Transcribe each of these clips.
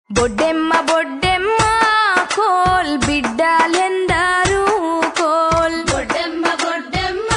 బొడ్డెమ్మ బొడ్డెమ్మ కోల్ బిడ్డలెందరూ కోల్ బొడ్డెమ్మ బొడ్డెమ్మ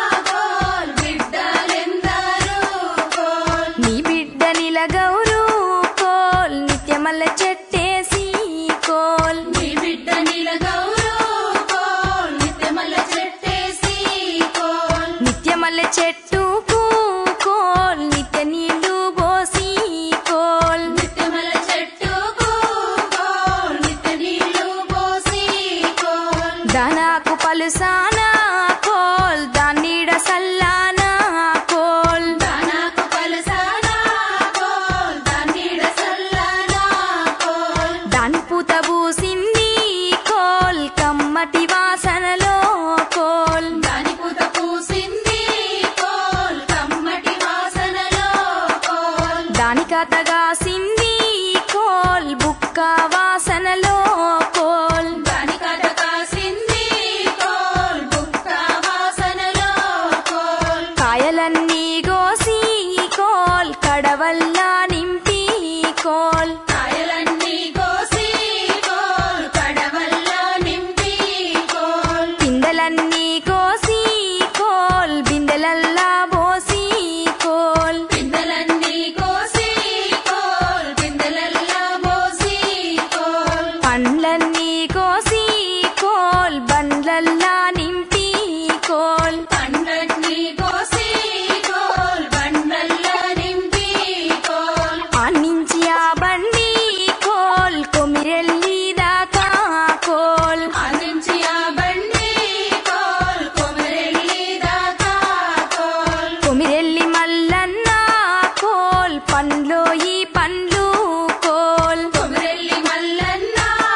కోల్ బిడ్డలెందరూ కోల్ నీ బిడ్డ నిలగౌరు కోల్ నిత్యమల్ల చెట్టేసి కోల్ నీ బిడ్డ నిలగౌరు కోల్ నిత్యమల్ల చెట్టేసి కోల్ నిత్యమల్ల చెట్టుకు కోల్ నిత్య నీళ్లు పోసి కోల్ నిత్యమల్ల చెట్టుకు కోల్ నిత్య నీళ్లు పోసి కోల్ దానాకు పలుసానా కోల్ దాన్నీడ సల్లానా కోల్ దానాకు పలసానా కోల్ దాన్నీడ సల్లానా కోల్ దాని పూత పూసింది కోల్ కమ్మటి వాసనలో కోల్ దాని పూత పూసింది కోల్ కమ్మటి వాసనలో కోల్ దాని కథగాసింది కోల్ బుక్క వాసనలో కోల్ దాని కథ కాసింది కోల్ బుక్క వాసనలో కోల్ కాయలన్నీ గోసి కోల్ కడవల్లా నింపి కోల్ కాయలన్నీ కోసి కోల్ కడవల్లో నింపి కోల్ పిందెలన్నీ కోసి కోల్ బిందెలల్లా పోసి కోల్ పిందెలన్నీ కోసి కోల్ పిందెలల్లో పోసి కోల్ పండ్లన్నీ కోసి కోల్ బండ్లల్లా నింపి కోల్ పండ్లన్నీ కోసి కోల్ బండల్లో నింపి కోల్ ఆన్నించి ఆ బండి కోల్ కొమిరెల్లి దాకా కోల్ ఆనించి ఆ బండి కోల్ కొమరెల్లి దాకా కోల్ కొమిరెల్లి మల్లన్న కోల్ పండ్లో ఈ పండ్లు కోల్ కొమరెల్లి మల్లన్న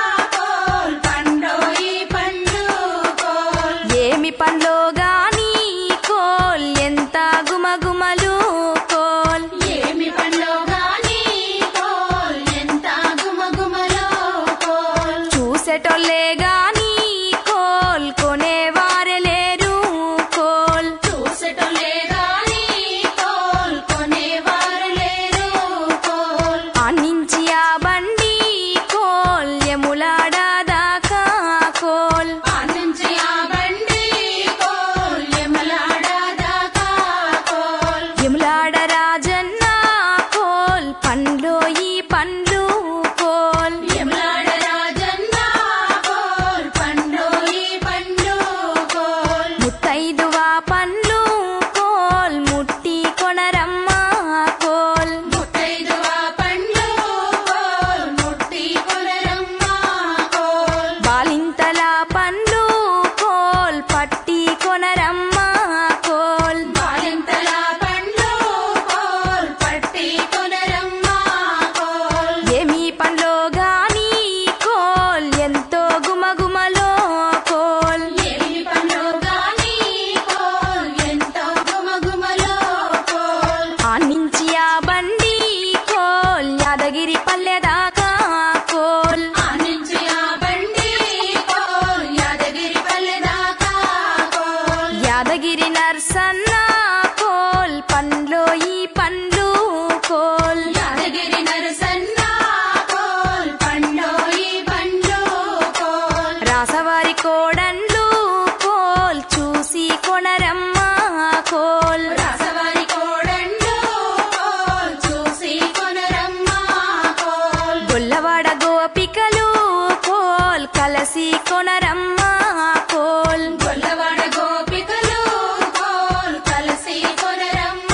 కోల్ పండోయి పండు కోల్ ఏమి పండ్లో గాని కోల్ ఎంత గుమగుమలు కోల్ ఏమి పండ్లో గాని కోల్ ఎంత గుమగుమలో కోల్ చూసేటోళ్ళే గాని కోల్ కొనేవారే లేరు కోల్ చూసటలే గాని కోల్ కొనేవారు లేరు కోల్ ఆన్నించి ఆ బండి కోల్ యములాడ దాకా కోల్ ఆనించి ఆ బండి కోల్ యమలాడ దాకా కోల్ యములాడ రాజన్న కోల్ పండ్లో ఈ పండ్లు కోల్ యమలాడ రాజన్న కోల్ పండోయి పండు కోల్ ముత్తైదువా పండ్లు కోల్ ముట్టి కొనరమ్మ కోల్ ముత్తైదువ పండ్లు కోల్ ముట్టి కొనరమ్మ కోల్ బాలింతల పండ్లు కోల్ పట్టి కొనరమ్మ కోల్ బాలింతల పండ్లు కోల్ పట్టి కొనరమ్మ కోల్ ఏమి పండ్లో గాని కోల్ ఎంతో గుమగుమలో కోల్ ఏమి పండ్లు గాని కోల్ ఎంతో గుమగుమలో కోల్ ఆన్నించి ఆ బండి కోల్ యాదగిరి పల్లె దాకా కోల్ ఆనించి ఆ బండి కోల్ యాదగిరి పల్లె దాకా కోల్ యాదగిరి నర్సన్న కోల్ పండ్లో ఈ పండ్లు కోల్ యాదగిరి నరసన్న కోల్ పండోయి పండు కోల్ రాసవారి కోడండ్లు కోల్ చూసి కొనరమ్మ కోల్ రాసవారి కోడండు కోల్ చూసి కొనరమ్మ కోల్ గొల్లవాడ గోపికలు కోల్ కలసి కొనరమ్మ కోల్ గొల్లవాడ గోపికలు కోల్ కలిసి కొనరమ్మ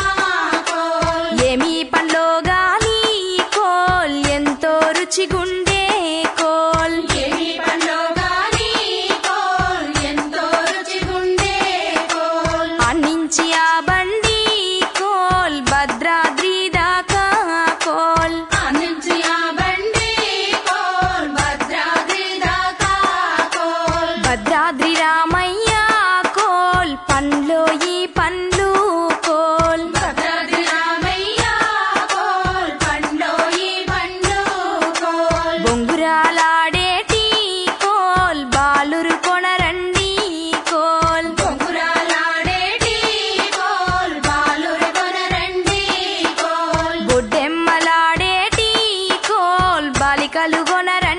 కోల్ ఏమి పండ్లో గాని కోల్ ఎంతో రుచిగుండే కోల్ ఏమి పండ్లో గాని కోల్ ఎంతో రుచిగుండే కోల్ అన్నించి ఆ బండి కోల్ భద్రాద్రి దాకా కోల్ ఆనించి ఆ బండి కోల్ భద్రాద్రి దాకా కోల్ భద్రాద్రి రామయ్య కోల్ పండ్లో ఈ పండ్లు కోల్ భద్రాద్రి రామయ్య కోల్ పండోయి పండు కోల్ బొంగురాలాడేటి కోల్ బాలురు కొనరండి కోల్ బొంగురాలాడేటి కోల్ బాలురు కొనరండి కోల్ బొడ్డెమ్మలాడేటి కోల్ బాలి బాలికలు కొనరండి